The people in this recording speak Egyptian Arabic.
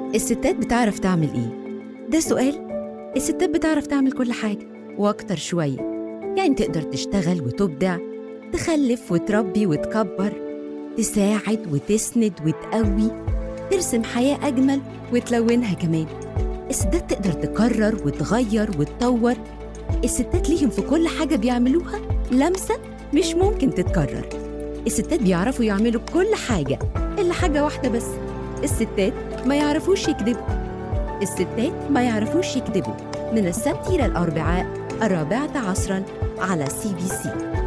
الستات بتعرف تعمل ايه؟ ده سؤال الستات بتعرف تعمل كل حاجة وأكتر شوية يعني تقدر تشتغل وتبدع تخلف وتربي وتكبر تساعد وتسند وتقوي ترسم حياة أجمل وتلونها كمان الستات تقدر تقرر وتغير وتطور الستات ليهم في كل حاجة بيعملوها لمسة مش ممكن تتكرر الستات بيعرفوا يعملوا كل حاجة إلا حاجة واحدة بس الستات ما يعرفوش يكذبوا الستات ما يعرفوش يكذبوا من السبت إلى الأربعاء الرابعة عصرا على سي بي سي